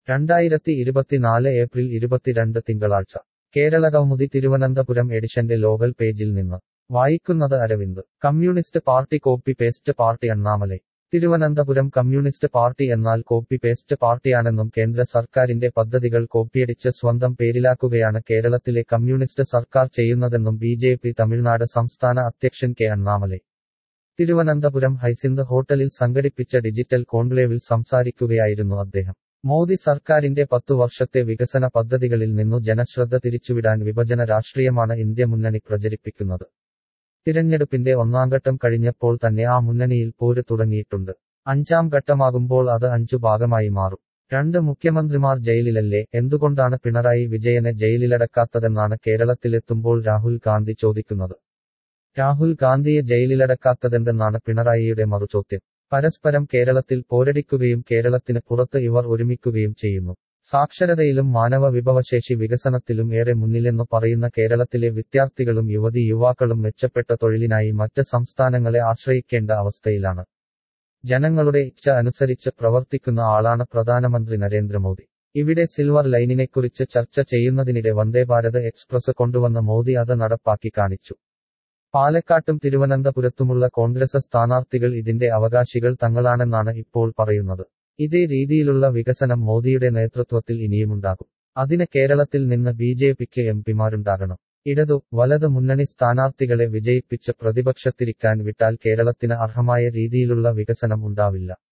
രണ്ടായിരത്തി ഇരുപത്തിനാല് ഏപ്രിൽ ഇരുപത്തിരണ്ട് തിങ്കളാഴ്ച കേരള കൗമുദി തിരുവനന്തപുരം എഡിഷന്റെ ലോകൽ പേജിൽ നിന്ന് വായിക്കുന്നത് Aravind communist party copy paste party Annamalai Thiruvananthapuram communist party എന്നാൽ കോപ്പി പേസ്റ്റ് പാർട്ടിയാണെന്നും കേന്ദ്ര സർക്കാരിന്റെ പദ്ധതികൾ കോപ്പിയടിച്ച് സ്വന്തം പേരിലാക്കുകയാണ് കേരളത്തിലെ കമ്മ്യൂണിസ്റ്റ് സർക്കാർ ചെയ്യുന്നതെന്നും ബി ജെ പി തമിഴ്നാട് സംസ്ഥാന അധ്യക്ഷൻ കെ അണ്ണാമലൈ തിരുവനന്തപുരം ഹൈസിന്ത് ഹോട്ടലിൽ സംഘടിപ്പിച്ച ഡിജിറ്റൽ കോൺക്ലേവിൽ സംസാരിക്കുകയായിരുന്നു അദ്ദേഹം മോദി സർക്കാരിന്റെ പത്തു വർഷത്തെ വികസന പദ്ധതികളിൽ നിന്നു ജനശ്രദ്ധ തിരിച്ചുവിടാൻ വിഭജന രാഷ്ട്രീയമാണ് ഇന്ത്യ മുന്നണി പ്രചരിപ്പിക്കുന്നത് തിരഞ്ഞെടുപ്പിന്റെ ഒന്നാംഘട്ടം കഴിഞ്ഞപ്പോൾ തന്നെ ആ മുന്നണിയിൽ പോര് തുടങ്ങിയിട്ടുണ്ട് അഞ്ചാം ഘട്ടമാകുമ്പോൾ അത് അഞ്ചു ഭാഗമായി മാറും രണ്ട് മുഖ്യമന്ത്രിമാർ ജയിലിലല്ലേ എന്തുകൊണ്ടാണ് പിണറായി വിജയനെ ജയിലിലടക്കാത്തതെന്നാണ് കേരളത്തിലെത്തുമ്പോൾ രാഹുൽ ഗാന്ധി ചോദിക്കുന്നത് രാഹുൽ ഗാന്ധിയെ ജയിലിലടക്കാത്തതെന്തെന്നാണ് പിണറായിയുടെ മറുചോദ്യം പരസ്പരം കേരളത്തിൽ പോരടിക്കുകയും കേരളത്തിന് പുറത്ത് ഇവർ ഒരുമിക്കുകയും ചെയ്യുന്നു സാക്ഷരതയിലും മാനവ വിഭവശേഷി വികസനത്തിലും ഏറെ മുന്നിലെന്നു പറയുന്ന കേരളത്തിലെ വിദ്യാർത്ഥികളും യുവതി യുവാക്കളും മെച്ചപ്പെട്ട തൊഴിലിനായി മറ്റ് സംസ്ഥാനങ്ങളെ ആശ്രയിക്കേണ്ട അവസ്ഥയിലാണ് ജനങ്ങളുടെ ഇച്ഛ അനുസരിച്ച് പ്രവർത്തിക്കുന്ന ആളാണ് പ്രധാനമന്ത്രി നരേന്ദ്രമോദി ഇവിടെ സിൽവർ ലൈനിനെക്കുറിച്ച് ചർച്ച ചെയ്യുന്നതിനിടെ വന്ദേഭാരത് എക്സ്പ്രസ് കൊണ്ടുവന്ന മോദി അത് നടപ്പാക്കി കാണിച്ചു പാലക്കാട്ടും തിരുവനന്തപുരത്തുമുള്ള കോൺഗ്രസ് സ്ഥാനാർത്ഥികൾ ഇതിന്റെ അവകാശികൾ തങ്ങളാണെന്നാണ് ഇപ്പോൾ പറയുന്നത് ഇതേ രീതിയിലുള്ള വികസനം മോദിയുടെ നേതൃത്വത്തിൽ ഇനിയുമുണ്ടാകും അതിന് കേരളത്തിൽ നിന്ന് ബി ജെ പിക്ക് എം പിമാരുണ്ടാകണം ഇടതു വലത് മുന്നണി സ്ഥാനാർത്ഥികളെ വിജയിപ്പിച്ച് പ്രതിപക്ഷത്തിരിക്കാൻ വിട്ടാൽ കേരളത്തിന് അർഹമായ രീതിയിലുള്ള വികസനം ഉണ്ടാവില്ല